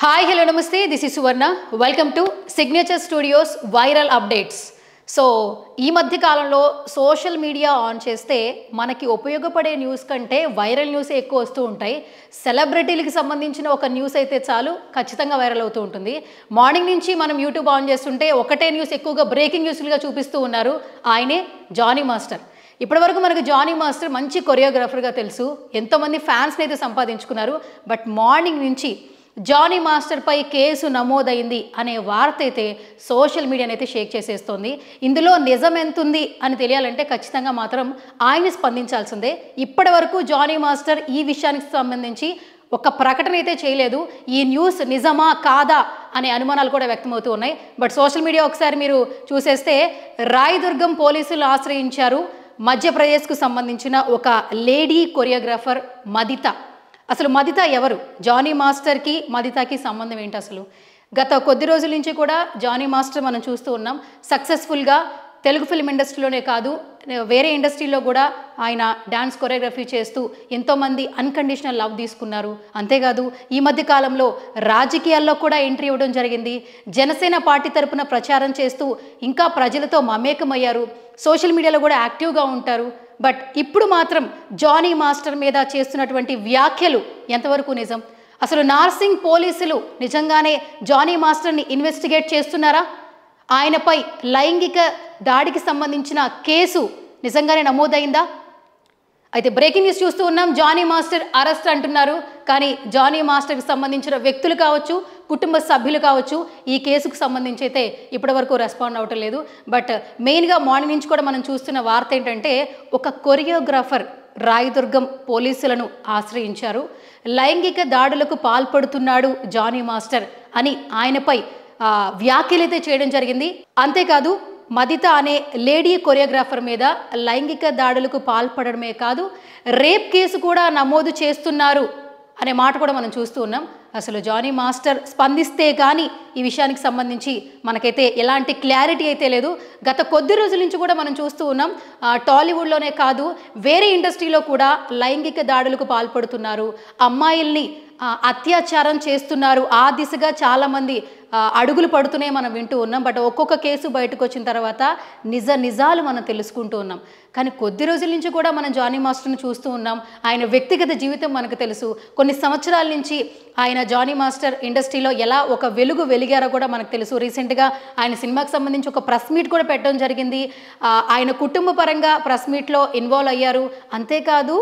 hi hello నమస్తే this is Suvarna welcome to signature studios viral updates so ఈ మధ్య కాలంలో సోషల్ మీడియా ఆన్ చేస్తే మనకి ఉపయోగపడే న్యూస్ కంటే వైరల్ న్యూస్ ఎక్కువ వస్తూ ఉంటాయి సెలబ్రిటీలకి సంబంధించిన ఒక న్యూస్ అయితే చాలు ఖచ్చితంగా వైరల్ అవుతూ ఉంటుంది మార్నింగ్ నుంచి మనం యూట్యూబ్ ఆన్ చేస్తుంటే ఒకటే న్యూస్ ఎక్కువగా బ్రేకింగ్ న్యూస్లుగా చూపిస్తూ ఉన్నారు ఆయనే జానీ మాస్టర్ ఇప్పటివరకు మనకు జానీ మాస్టర్ మంచి కొరియోగ్రాఫర్గా తెలుసు ఎంతోమంది ఫ్యాన్స్ని అయితే సంపాదించుకున్నారు బట్ మార్నింగ్ నుంచి జానీ మాస్టర్పై కేసు నమోదైంది అనే వార్త అయితే సోషల్ మీడియాని అయితే షేక్ చేసేస్తోంది ఇందులో నిజం ఎంతుంది అని తెలియాలంటే ఖచ్చితంగా మాత్రం ఆయన స్పందించాల్సిందే ఇప్పటి వరకు జానీ మాస్టర్ ఈ విషయానికి సంబంధించి ఒక ప్రకటన అయితే చేయలేదు ఈ న్యూస్ నిజమా కాదా అనే అనుమానాలు కూడా వ్యక్తమవుతూ ఉన్నాయి బట్ సోషల్ మీడియా ఒకసారి మీరు చూసేస్తే రాయదుర్గం పోలీసులు ఆశ్రయించారు మధ్యప్రదేశ్కు సంబంధించిన ఒక లేడీ కొరియోగ్రాఫర్ మదిత అసలు మదిత ఎవరు జానీ మాస్టర్కి మదితకి సంబంధం ఏంటి అసలు గత కొద్ది రోజుల నుంచి కూడా జానీ మాస్టర్ మనం చూస్తూ ఉన్నాం సక్సెస్ఫుల్గా తెలుగు ఫిల్మ్ ఇండస్ట్రీలోనే కాదు వేరే ఇండస్ట్రీలో కూడా ఆయన డ్యాన్స్ కొరియోగ్రఫీ చేస్తూ ఎంతోమంది అన్కండిషనల్ లవ్ తీసుకున్నారు అంతేకాదు ఈ మధ్య కాలంలో రాజకీయాల్లో కూడా ఎంట్రీ ఇవ్వడం జరిగింది జనసేన పార్టీ తరపున ప్రచారం చేస్తూ ఇంకా ప్రజలతో మమేకమయ్యారు సోషల్ మీడియాలో కూడా యాక్టివ్గా ఉంటారు బట్ ఇప్పుడు మాత్రం జానీ మాస్టర్ మీద చేస్తున్నటువంటి వ్యాఖ్యలు ఎంతవరకు నిజం అసలు నార్సింగ్ పోలీసులు నిజంగానే జానీ మాస్టర్ని ఇన్వెస్టిగేట్ చేస్తున్నారా ఆయనపై లైంగిక దాడికి సంబంధించిన కేసు నిజంగానే నమోదైందా అయితే బ్రేకింగ్ న్యూస్ చూస్తూ ఉన్నాం జానీ మాస్టర్ అరెస్ట్ అంటున్నారు కానీ జానీ మాస్టర్కి సంబంధించిన వ్యక్తులు కావచ్చు కుటుంబ సభ్యులు కావచ్చు ఈ కేసుకు సంబంధించి అయితే ఇప్పటివరకు రెస్పాండ్ అవటం లేదు బట్ మెయిన్గా మార్నింగ్ నుంచి కూడా మనం చూస్తున్న వార్త ఏంటంటే ఒక కొరియోగ్రాఫర్ రాయదుర్గం పోలీసులను ఆశ్రయించారు లైంగిక దాడులకు పాల్పడుతున్నాడు జానీ మాస్టర్ అని ఆయనపై ఆ, వ్యాఖ్యలైతే చేయడం జరిగింది అంతేకాదు మదిత అనే లేడీ కొరియోగ్రాఫర్ మీద లైంగిక దాడులకు పాల్పడడమే కాదు రేప్ కేసు కూడా నమోదు చేస్తున్నారు అనే మాట కూడా మనం చూస్తూ ఉన్నాం అసలు జానీ మాస్టర్ స్పందిస్తే కానీ ఈ విషయానికి సంబంధించి మనకైతే ఎలాంటి క్లారిటీ అయితే లేదు గత కొద్ది రోజుల నుంచి కూడా మనం చూస్తూ ఉన్నాం ఆ, టాలీవుడ్లోనే కాదు వేరే ఇండస్ట్రీలో కూడా లైంగిక దాడులకు పాల్పడుతున్నారు అమ్మాయిల్ని ఆ, అత్యాచారం చేస్తున్నారు ఆ దిశగా చాలామంది ఆ, అడుగులు పడుతూనే మనం వింటూ ఉన్నాం బట్ ఒక్కొక్క కేసు బయటకు వచ్చిన తర్వాత నిజ నిజాలు మనం తెలుసుకుంటూ ఉన్నాం కానీ కొద్ది రోజుల నుంచి కూడా మనం జానీ మాస్టర్ని చూస్తూ ఉన్నాం ఆయన వ్యక్తిగత జీవితం మనకు తెలుసు కొన్ని సంవత్సరాల నుంచి ఆయన జానీ మాస్టర్ ఇండస్ట్రీలో ఎలా ఒక వెలుగు వెలిగారో కూడా మనకు తెలుసు రీసెంట్గా ఆయన సినిమాకి సంబంధించి ఒక ప్రెస్ మీట్ కూడా పెట్టడం జరిగింది ఆ, ఆయన కుటుంబ పరంగా ప్రెస్ మీట్లో ఇన్వాల్వ్ అయ్యారు అంతేకాదు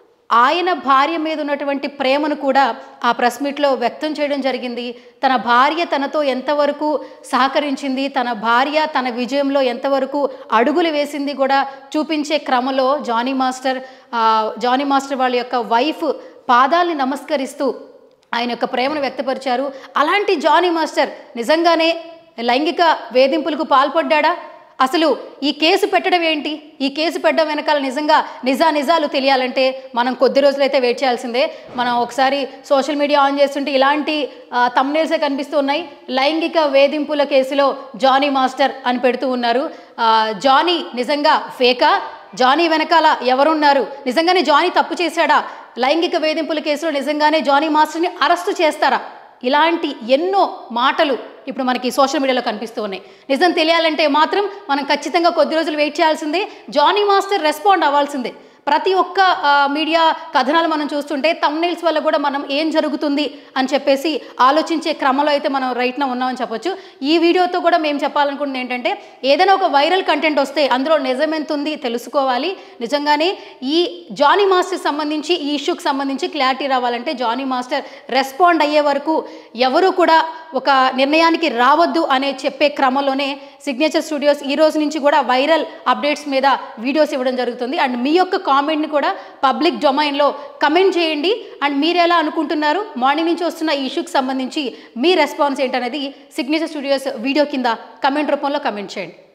ఆయన భార్య మీద ఉన్నటువంటి ప్రేమను కూడా ఆ ప్రెస్ మీట్లో వ్యక్తం చేయడం జరిగింది తన భార్య తనతో ఎంతవరకు సహకరించింది తన భార్య తన విజయంలో ఎంతవరకు అడుగులు వేసింది కూడా చూపించే క్రమంలో జానీ మాస్టర్ ఆ, జానీ మాస్టర్ వాళ్ళ యొక్క వైఫ్ పాదాల్ని నమస్కరిస్తూ ఆయన యొక్క ప్రేమను వ్యక్తపరిచారు అలాంటి జానీ మాస్టర్ నిజంగానే లైంగిక వేధింపులకు పాల్పడ్డా అసలు ఈ కేసు పెట్టడం ఏంటి ఈ కేసు పెట్టడం వెనకాల నిజంగా నిజా నిజాలు తెలియాలంటే మనం కొద్ది రోజులైతే వెయిట్ చేయాల్సిందే మనం ఒకసారి సోషల్ మీడియా ఆన్ చేస్తుంటే ఇలాంటి తమ్నేల్సే కనిపిస్తూ ఉన్నాయి లైంగిక వేధింపుల కేసులో జానీ మాస్టర్ అని పెడుతూ ఉన్నారు ఆ, జానీ నిజంగా ఫేకా జానీ వెనకాల ఎవరున్నారు నిజంగానే జానీ తప్పు చేశాడా లైంగిక వేధింపుల కేసులో నిజంగానే జానీ మాస్టర్ని అరెస్టు చేస్తారా ఇలాంటి ఎన్నో మాటలు ఇప్పుడు మనకి సోషల్ మీడియాలో కనిపిస్తూ ఉన్నాయి నిజం తెలియాలంటే మాత్రం మనం ఖచ్చితంగా కొద్ది రోజులు వెయిట్ చేయాల్సిందే జానీ మాస్టర్ రెస్పాండ్ అవ్వాల్సిందే ప్రతి ఒక్క ఆ, మీడియా కథనాలు మనం చూస్తుంటే తమ్నైల్స్ వల్ల కూడా మనం ఏం జరుగుతుంది అని చెప్పేసి ఆలోచించే క్రమంలో అయితే మనం రైట్ నా ఉన్నామని చెప్పొచ్చు ఈ వీడియోతో కూడా మేము చెప్పాలనుకుంటుంది ఏంటంటే ఏదైనా ఒక వైరల్ కంటెంట్ వస్తే అందులో నిజం ఎంత ఉంది తెలుసుకోవాలి నిజంగానే ఈ జానీ మాస్టర్ సంబంధించి ఈ ఇష్యూకి సంబంధించి క్లారిటీ రావాలంటే జానీ మాస్టర్ రెస్పాండ్ అయ్యే వరకు ఎవరు కూడా ఒక నిర్ణయానికి రావద్దు అనే చెప్పే క్రమంలోనే సిగ్నేచర్ స్టూడియోస్ ఈ రోజు నుంచి కూడా వైరల్ అప్డేట్స్ మీద వీడియోస్ ఇవ్వడం జరుగుతుంది అండ్ మీ యొక్క కామెంట్ని కూడా పబ్లిక్ డొమైన్లో కమెంట్ చేయండి అండ్ మీరు ఎలా అనుకుంటున్నారు మార్నింగ్ నుంచి వస్తున్న ఈ ఇష్యూకి సంబంధించి మీ రెస్పాన్స్ ఏంటనేది సిగ్నేచర్ స్టూడియోస్ వీడియో కింద కమెంట్ రూపంలో కమెంట్ చేయండి